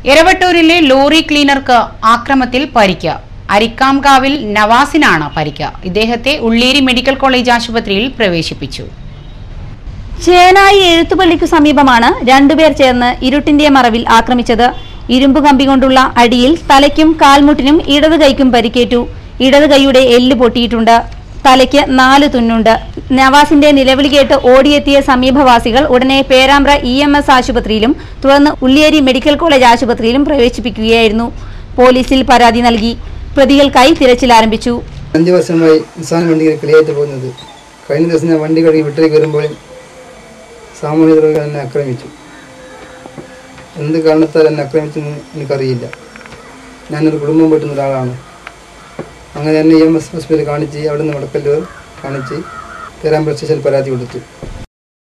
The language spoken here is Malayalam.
എരവട്ടൂരിലെ ലോറി ക്ലീനർക്ക് ആക്രമത്തിൽ പരിക്ക് അരിക്കാംകാവിൽ നവാസിനാണ് പരിക്ക് ഇദ്ദേഹത്തെ ഉള്ളേരി മെഡിക്കൽ കോളേജ് ആശുപത്രിയിൽ പ്രവേശിപ്പിച്ചു ചേനായി എഴുത്തുപള്ളിക്കു സമീപമാണ് രണ്ടുപേർ ചേർന്ന് ഇരുട്ടിന്റെ മറവിൽ ആക്രമിച്ചത് ഇരുമ്പ് കമ്പി കൊണ്ടുള്ള അടിയിൽ തലയ്ക്കും കാൽമുട്ടിനും ഇടത് കൈക്കും പരിക്കേറ്റു ഇടത് കൈയുടെ എല്ല് പൊട്ടിയിട്ടുണ്ട് തലയ്ക്ക് നാല് തുന്നുണ്ട് നവാസിന്റെ നിലവിളി കേട്ട് ഓടിയെത്തിയ സമീപവാസികൾ ഉടനെ പേരാമ്പ്ര ഇ എം എസ് ആശുപത്രിയിലും തുടർന്ന് ഉള്ളിയേരി മെഡിക്കൽ കോളേജ് ആശുപത്രിയിലും പ്രവേശിപ്പിക്കുകയായിരുന്നു പോലീസിൽ പരാതി നൽകി പ്രതികൾക്കായി തിരച്ചിൽ ആരംഭിച്ചു അഞ്ച് വർഷമായി നിസാൻ വണ്ടികൾ കിളിയായിട്ട് പോകുന്നത് കഴിഞ്ഞ ദിവസം ഞാൻ വണ്ടി കഴുകി വീട്ടിലേക്ക് വരുമ്പോൾ സാമൂഹിക ദ്രോഹികൾ എന്നെ ആക്രമിച്ചു എന്ത് കാരണത്താൽ എന്നെ ആക്രമിച്ചെന്ന് എനിക്കറിയില്ല ഞാനൊരു കുടുംബം പറ്റുന്ന ഒരാളാണ് അങ്ങനെ എന്നെ ഇ എം എസ് ഹോസ്പിറ്റലിൽ കാണിച്ച് അവിടെ നിന്ന് വടക്കല്ലൂർ കാണിച്ച് പേരാമ്പ്ര സ്റ്റേഷനിൽ പരാതി കൊടുത്തു